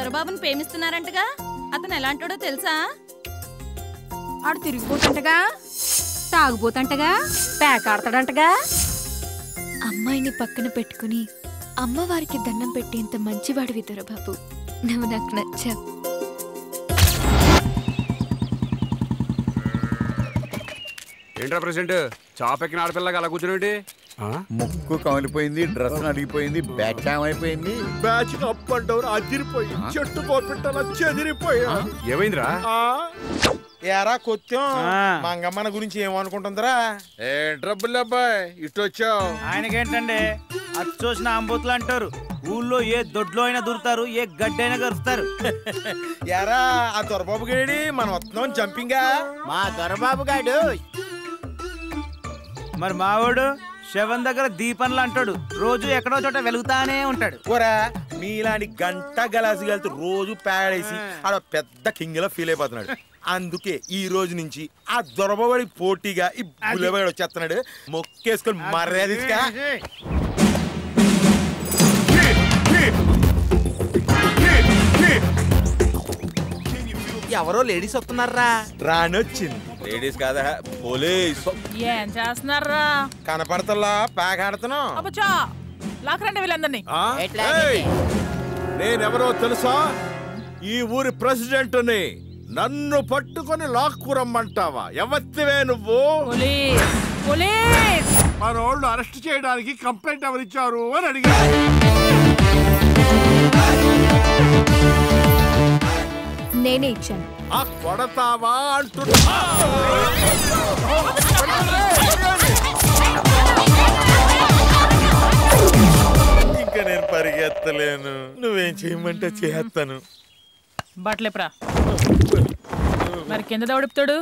దొరబాబుని ప్రేమిస్తున్నారంటగా అతను ఎలాంటాడో తెలుసా ఆడు తిరిగిపోతుంటగా తాగుపోతుంటగా పేకాడతాడంటగా అమ్మాయిని పక్కన పెట్టుకుని అమ్మవారికి దండం పెట్టేంత మంచివాడివి దొరబాబు నువ్వు నాకు నచ్చావు ఏంట్రా ప్రెసిడెంట్ చాప్ ఎక్కిన ఆడపిల్లగా అలా కూర్చునేటి ముక్కు కమిలిపోయింది డ్రెస్ అడిగిపోయింది బ్యాక్ అయిపోయింది బ్యాచ్ అప్ అండ్ డౌన్ అదిరిపోయి చెట్టు కోపెట్టాల చెదిరిపోయా ఏమైందిరా ఎరా కొత్తం మంగమ్మన గురించి ఏమనుకుంటుందిరా ఏ ట్రబుల్ అబ్బాయి ఇటు వచ్చావు ఆయనకేంటండి అది చూసిన అంబూతులు అంటారు ఊళ్ళో ఏ దొడ్లో అయినా దూరుతారు ఏ గడ్డైనా గరుస్తారు ఎరా ఆ దొరబాబు గేడి మనం వస్తున్నాం జంపింగా మా దొరబాబు గాడు మరి మావాడు శవం దగ్గర దీపంలు అంటాడు రోజు ఎక్కడో చోట వెలుగుతానే ఉంటాడు ఓరా మీలాంటి గంట గలాసి కలిసి రోజు పేడేసి ఆడ పెద్ద కింగ్ లా ఫీల్ అయిపోతున్నాడు అందుకే ఈ రోజు నుంచి ఆ దొరబడి పోటీగా ఈ బుల్లెబడి వచ్చేస్తున్నాడు మొక్కేసుకొని మర్యాదగా ఎవరో లేడీస్ వస్తున్నారా రానొచ్చింది లేడీస్ కాదా పోలీస్ ఏం చేస్తున్నారా కనపడతల్లా ప్యాక్ ఆడుతున్నాం అబ్బచా లాకరండి వీళ్ళందరినీ నేనెవరో తెలుసా ఈ ఊరి ప్రెసిడెంట్ని నన్ను పట్టుకొని లాక్కురమ్మంటావా ఎవత్తివే నువ్వు పోలీస్ పోలీస్ మన వాళ్ళు అరెస్ట్ చేయడానికి కంప్లైంట్ ఎవరిచ్చారు అని అడిగా నేనే ఇచ్చాను ఆ కొడతావా అంటున్నా ఇంకా నేను పరిగెత్తలేను నువ్వేం చేయమంటే చేస్తాను బట్టలేపురా మరి కింద దౌడిపుతాడు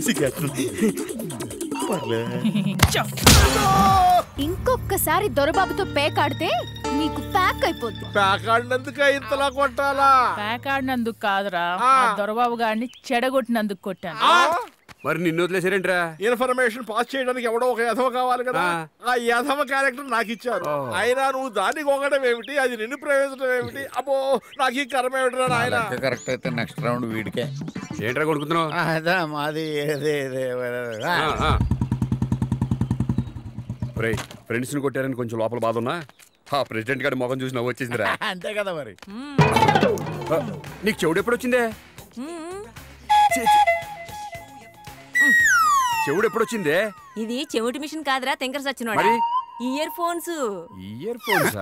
ఇంకొకసారి దొరబాబుతో పేకాడితే నీకు ప్యాక్ అయిపోద్ది ప్యాక్ ఆడినందుకే ఇంతలా కొట్టాలా పేకాడినందుకు కాదురా ఆ దొరబాబు గారిని చెడగొట్టినందుకు కొట్టాను మరి నిన్ను వదిలేసారేంట్రా ఇన్ఫర్మేషన్ పాస్ చేయడానికి ఎవడో ఒక యథవ కావాలి కదా ఆ. ఆ యథవ క్యారెక్టర్ నాకు ఇచ్చారు ఓ. అయినా నువ్వు దాన్ని కొనడం ఏమిటి అది నిన్ను ప్రవేశించడం ఏమిటి అబ్బో నాకు ఈ కర్మ ఏమిటిరా నాయన కరెక్ట్ అయితే నెక్స్ట్ రౌండ్ వీడికే ఏంట్రా కొనుక్కుతున్నావు అదా మాది ఏదే ఏదే ఫ్రెండ్స్ ని కొట్టారని కొంచెం లోపల బాధ ఉన్నా ఆ ప్రెసిడెంట్ గారి ముఖం చూసి నవ్వు వచ్చేసిందిరా అంతే కదా మరి ఆ, నీకు చెవుడు ఎప్పుడు వచ్చిందే ఛీ, ఛీ. చెవుడు ఎప్పుడు వచ్చిందే ఇది చెవిటి మిషన్ కాదురా తెంకర సచ్చినోడా మరి? ఇయర్ ఫోన్స్ ఇయర్ ఫోన్సా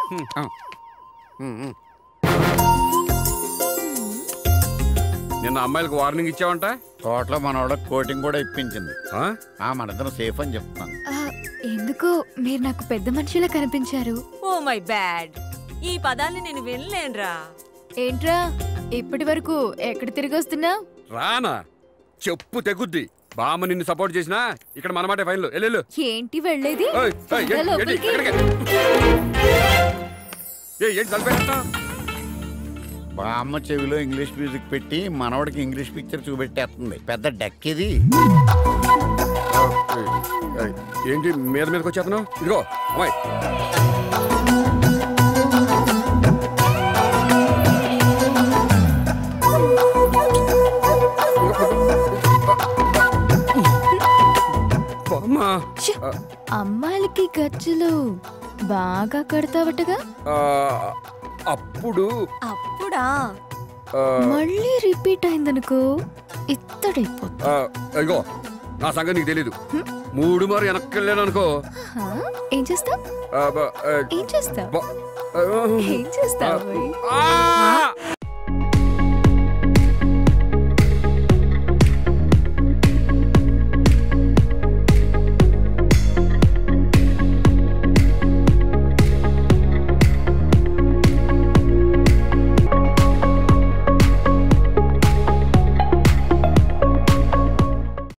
నిన్న అమ్మాయిలకు వార్నింగ్ ఇచ్చావంట తోటలో మనోడ కోటింగ్ కూడా ఇప్పించింది ఆ? ఆ మనిద్దరం సేఫ్ అని చెప్తాను ఆ, ఎందుకో మీరు నాకు పెద్ద మనిషిలా కనిపించారు ఓ మై బ్యాడ్ ఈ పదాన్ని నేను వినలేనురా ఏంట్రా ఇప్పటి వరకు ఎక్కడ తిరిగి వస్తున్నా రానా చెప్పు తెగుద్ది బామ్మ నిన్ను సపోర్ట్ చేసినా ఇక్కడ మనమాటే ఫైన్లు వెళ్ళు ఏంటి వెళ్ళేది ఏయ్, ఏయ్, రా ఏంటి, లోపలికి. ఎక్కడికి? ఏయ్, ఏంటి తలపేస్తా బామ్మ చెవిలో ఇంగ్లీష్ మ్యూజిక్ పెట్టి మనవడికి ఇంగ్లీష్ పిక్చర్ చూపెట్టేస్తుంది పెద్ద డెక్ ఇది ఏంటి మీద మీదకి వచ్చేస్తున్నావు ఇదిగో అమ్మాయి బామ్మ ఛీ! అమ్మాయిలకి గజ్జలు బాగా కడతావటగా ఆ, అప్పుడు అప్పుడా ఆ, మళ్ళీ రిపీట్ అయిందనుకో ఇత్తడైపోతుంది ఆ, ఇదిగో నా సంగతి నీకు తెలీదు మూడు మారు వెనక్కి వెళ్ళాను అనుకో హా? ఏం చేస్తావ్ ఆ, బ- ఆ, ఏం చేస్తావ్ బ- ఆ, ఏం చేస్తావు ఆ!